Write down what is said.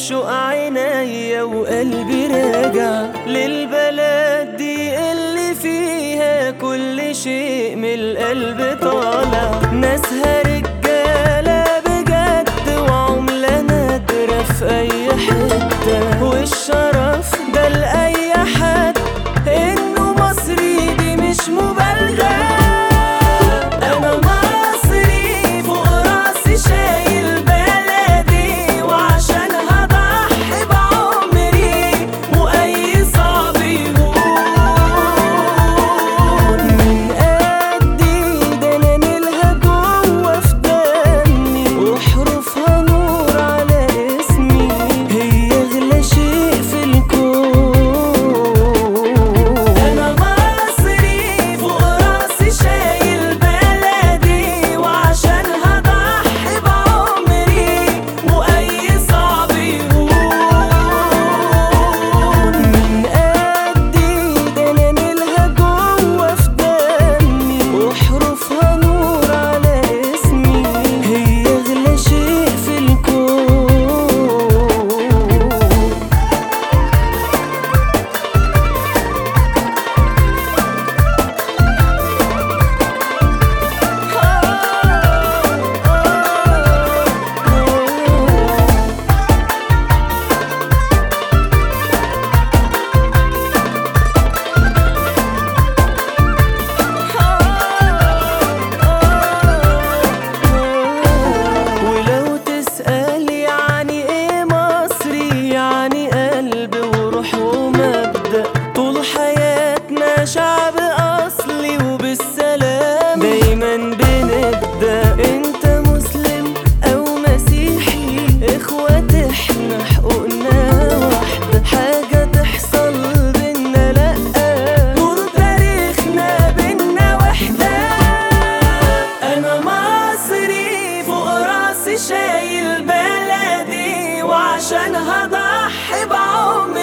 بشوق عينيا وقلبي راجع للبلد دي اللي فيها كل شيء من القلب طالع ناسها رجالة بجد وعملة نادرة في أي حتة والشرف ده لأي حد إنه مصري دي مش مبالغة أنا مصري فوق راسي شايل بلدي وعشان هضحي بعمري وأي صعب يهون من قدي ده أنا نيلها جوا في دمي وحروفها نور على اسمي هي أغلى شيء في الكون أنا مصري فوق راسي شايل بلدي وعشان هضحي بعمري وأي صعب يهون من قدي ده أنا نيلها جوا في دمي وحروفها نور على اسمي هي أغلى شيء في الكون ولو تسأل يعني ايه مصري يعني قلب وروح ومبدأ طول حياتنا شعب أصلي وبالسلام دايما بنبدأ انت مسلم أو مسيحي اخوات احنا حقوقنا واحدة حاجة تحصل بينا لأ طول تاريخنا بينا وحدة أنا مصري فوق راسي شايل بلدي وعشان هضحي بعمري